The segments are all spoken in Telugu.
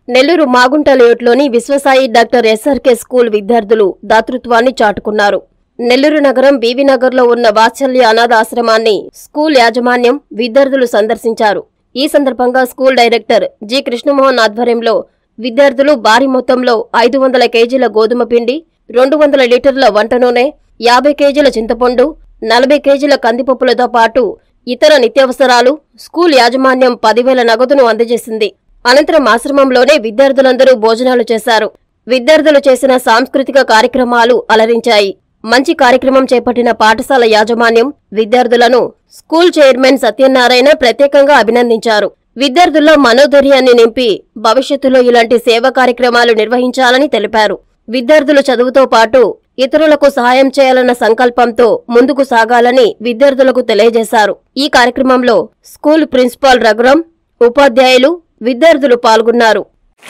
నెల్లూరు మాగుంట లేఅవుట్లోని విశ్వసాయి డాక్టర్ ఎస్ఆర్కే స్కూల్ విద్యార్థులు దాతృత్వాన్ని చాటుకున్నారు నెల్లూరు నగరం బీవీ నగర్లో ఉన్న వాత్సల్య అనాథ ఆశ్రమాన్ని స్కూల్ యాజమాన్యం విద్యార్థులు సందర్శించారు ఈ సందర్భంగా స్కూల్ డైరెక్టర్ జి కృష్ణమోహన్ ఆధ్వర్యంలో విద్యార్థులు భారీ మొత్తంలో ఐదు వందల కేజీల గోధుమ పిండి రెండు వందల లీటర్ల వంట నూనె యాభై కేజీల చింతపండు నలభై కేజీల కందిపప్పులతో పాటు ఇతర నిత్యావసరాలు స్కూల్ యాజమాన్యం పదివేల నగదును అందజేసింది అనంతరం ఆశ్రమంలోనే విద్యార్థులందరూ భోజనాలు చేశారు విద్యార్థులు చేసిన సాంస్కృతిక కార్యక్రమాలు అలరించాయి మంచి కార్యక్రమం చేపట్టిన పాఠశాల యాజమాన్యం విద్యార్థులను స్కూల్ చైర్మన్ సత్యనారాయణ ప్రత్యేకంగా అభినందించారు విద్యార్థుల్లో మనోధైర్యాన్ని నింపి భవిష్యత్తులో ఇలాంటి సేవా కార్యక్రమాలు నిర్వహించాలని తెలిపారు విద్యార్థులు చదువుతో పాటు ఇతరులకు సహాయం చేయాలన్న సంకల్పంతో ముందుకు సాగాలని విద్యార్థులకు తెలియజేశారు ఈ కార్యక్రమంలో స్కూల్ ప్రిన్సిపాల్ రఘురాం ఉపాధ్యాయులు విద్యార్థులు పాల్గొన్నారు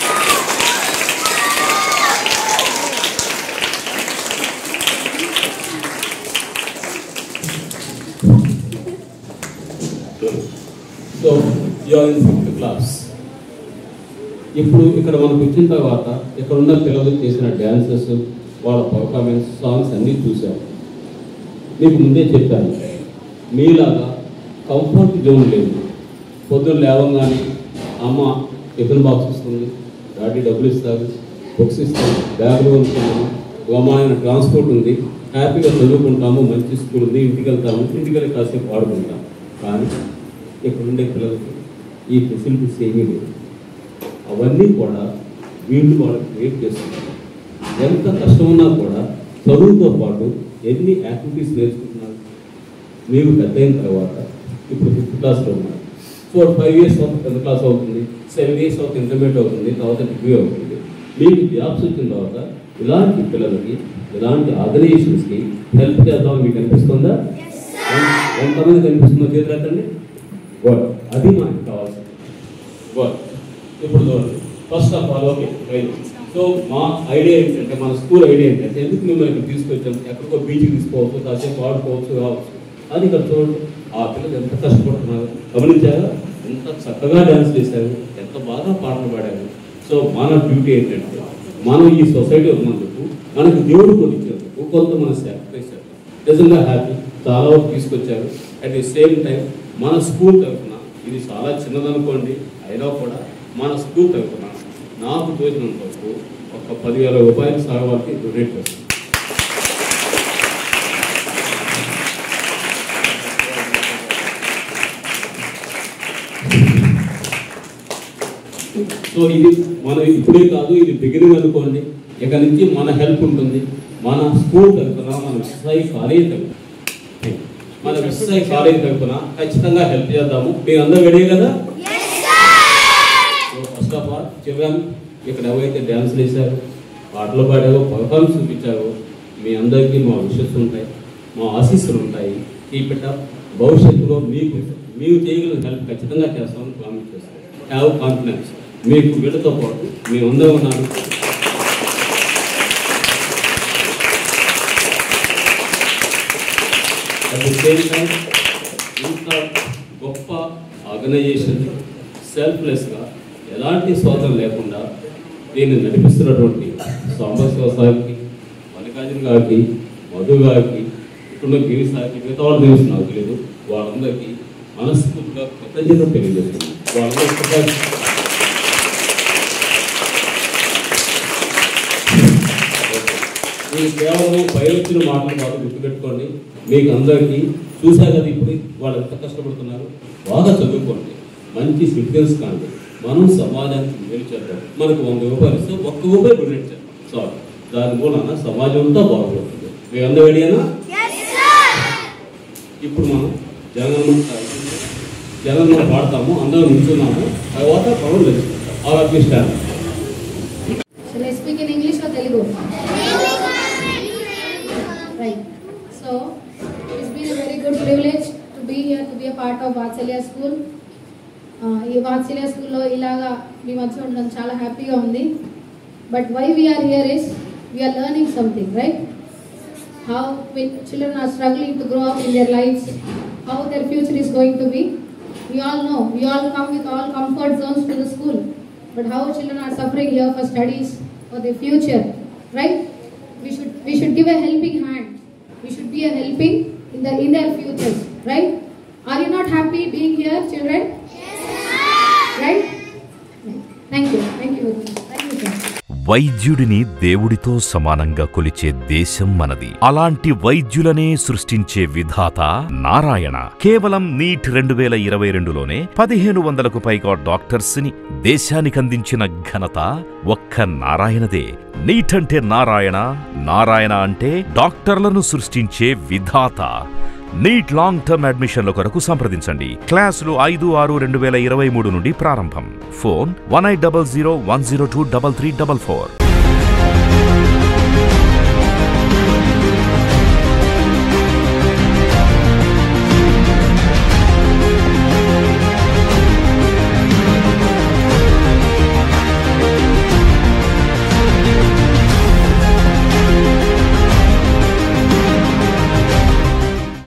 so you are in fifth class ఇప్పుడు ఇక్కడ మనకు వచ్చిన తర్వాత ఇక్కడ ఉన్న పిల్లలు చేసిన డ్యాన్సెస్ వాళ్ళ పర్ఫార్మెన్స్ సాంగ్స్ అన్నీ చూసాం మీకు ముందే చెప్పాను మీలాగా కంఫర్ట్ జోన్ లేదు పొద్దున్న లేవగానే అమ్మ టిఫిన్ బాక్స్ ఇస్తుంది డాడీ డబ్బులు ఇస్తారు బుక్స్ ఇస్తారు బ్యాగులు కొనుక్కుంటాము గమనమైన ట్రాన్స్పోర్ట్ ఉంది హ్యాపీగా చదువుకుంటాము మంచి స్కూల్ ఉంది ఇంటికి వెళ్తాము ఇంటికి వెళ్ళి కాసేపు ఆడుకుంటాం కానీ ఇక్కడ ఉండే పిల్లలకి ఈ ఫెసిలిటీస్ ఏమీ లేవు అవన్నీ కూడా వీళ్ళు వాళ్ళకి క్రియేట్ చేస్తున్నారు ఎంత కష్టం ఉన్నా కూడా చదువుతో పాటు ఎన్ని యాక్టివిటీస్ నేర్చుకుంటున్నారు మీరు పెద్ద అయిన తర్వాత ఇప్పుడు ఫిఫ్త్ క్లాస్లో ఉన్నారు four five years of tenth class అవుతుంది సెవెన్ ఇయర్స్ ఆఫ్ ఇంటర్మీడియట్ అవుతుంది తర్వాత డిగ్రీ అవుతుంది మీకు జాబ్స్ వచ్చిన తర్వాత ఇలాంటి పిల్లలకి ఇలాంటి ఆర్గనైజేషన్స్కి హెల్ప్ చేద్దామని మీకు అనిపిస్తుందా ఎంతమంది కనిపిస్తుందో చేతులెత్తండి గుడ్ అది మనకి కావాల్సింది గుడ్ ఇప్పుడు చూడండి first of all okay right so మా ఐడియా ఏంటంటే మన స్కూల్ ఐడియా ఏంటంటే ఎందుకు మిమ్మల్ని ఇక్కడ తీసుకొచ్చాం ఎక్కడికో బీచ్కి తీసుకోవచ్చు కాసేపు ఆడుకోవచ్చు కావచ్చు అది ఇక్కడ చూడండి ఆ పిల్లలు ఎంత కష్టపడుతున్నారు గమనించారా ఎంత చక్కగా డ్యాన్స్ చేశారు ఎంత బాగా పాటలు పాడారు సో మన డ్యూటీ ఏంటంటే మనం ఈ సొసైటీ ఉన్నందుకు మనకు దేవుడు కొనిచ్చినందుకు కొంత మనం సాక్రిఫైస్ చేద్దాం నిజంగా హ్యాపీ చాలా వరకు తీసుకొచ్చారు అట్ ది సేమ్ టైం మన స్కూల్ తరఫున ఇది చాలా చిన్నదనుకోండి అయినా కూడా మన స్కూల్ తరఫున నాకు తోచినంత వరకు ఒక పదివేల రూపాయలు సార్ వాళ్ళకి డొనేట్ చేస్తాను సో ఇది మనం ఇప్పుడే కాదు ఇది బిగినింగ్ అనుకోండి ఇక నుంచి మన హెల్ప్ ఉంటుంది మన స్కూల్ తరఫున మన విశ్వసాయి కాలేజ్ తరఫున మన విశ్వసాయి కాలేజ్ తరఫున ఖచ్చితంగా హెల్ప్ చేద్దాము మీరు అందరూ రెడీ కదా ఫస్ట్ ఆఫ్ ఆల్ చెప్పాను ఇక్కడ ఎవరైతే డ్యాన్స్ వేశారో పాటలు పాడారో పర్ఫార్మెన్స్ చూపించారో మీ అందరికీ మా విషెస్ ఉంటాయి మా ఆశీస్సులు ఉంటాయి కీప్ ఇట్ అప్ భవిష్యత్తులో మీకు మీరు చేయగలిగిన హెల్ప్ ఖచ్చితంగా చేస్తామని ప్రామిస్ చేస్తాను హ్యావ్ కాన్ఫిడెన్స్ మీకు వీళ్ళతో పాటు మేము అందరూ ఉన్నారు అట్ ది సేమ్ టైం ఇంత గొప్ప ఆర్గనైజేషన్ సెల్ఫ్లెస్గా ఎలాంటి స్వార్థం లేకుండా దీన్ని నడిపిస్తున్నటువంటి సాంబశివ సార్కి మల్లికార్జున గారికి మధు గారికి ఇక్కడ గిరి సార్కి మిగతా వాళ్ళు తెలుసు నాకు తెలియదు వాళ్ళందరికీ మనస్ఫూర్తిగా కృతజ్ఞత తెలియజేస్తున్నాను వాళ్ళందరూ మీరు కేవలం పైరొచ్చిన మాటలు కాదు గుర్తుపెట్టుకోండి మీకు అందరికీ చూసా కదా ఇప్పుడు వాళ్ళు ఎంత కష్టపడుతున్నారు బాగా చదువుకోండి మంచి సిటిజన్స్ కాండి మనం సమాజానికి మేలు చేద్దాం మనకు వంద రూపాయలు ఇస్తే ఒక్క రూపాయి డొనేట్ చేద్దాం సారీ దాని మూలన సమాజం అంతా బాగుపడుతుంది మీ అందరూ రెడీనా ఇప్పుడు మనం జగన్ జగన్ పాడతాము అందరం నిల్చున్నాము తర్వాత పనులు తెలుసుకుంటాం all of stand Shall I speak in English or Telugu? Right. So, it's been a very good privilege to be here, to be a part of Vatsalya School. Uh, ఈ వాత్సల్య స్కూల్లో ఇలాగా మీ మధ్య ఉండడం చాలా హ్యాపీగా ఉంది but why we are here is we are learning something right how when children are struggling to grow up in their lives, how their future is going to be. We all know, we all come with all comfort zones to the school. but how children are suffering here for studies, for their future, right? We should we should give a helping hand. We should be a helping in the in their futures, right? Are you not happy being here, children? Right? Thank you. Thank you. very much. Thank you, sir. వైద్యుడిని దేవుడితో సమానంగా కొలిచే దేశం మనది అలాంటి వైద్యులనే సృష్టించే విధాత నారాయణ కేవలం నీట్ రెండు వేల ఇరవై రెండులోనే పదిహేను వందలకు పైగా డాక్టర్స్ ని దేశానికి అందించిన ఘనత ఒక్క నారాయణదే నీట్ అంటే నారాయణ నారాయణ అంటే డాక్టర్లను సృష్టించే విధాత నీట్ లాంగ్ టర్మ్ అడ్మిషన్ల కొరకు సంప్రదించండి క్లాసులు ఐదు ఆరు రెండు వేల ఇరవై మూడు నుండి ప్రారంభం phone one eight double zero one zero two double three double four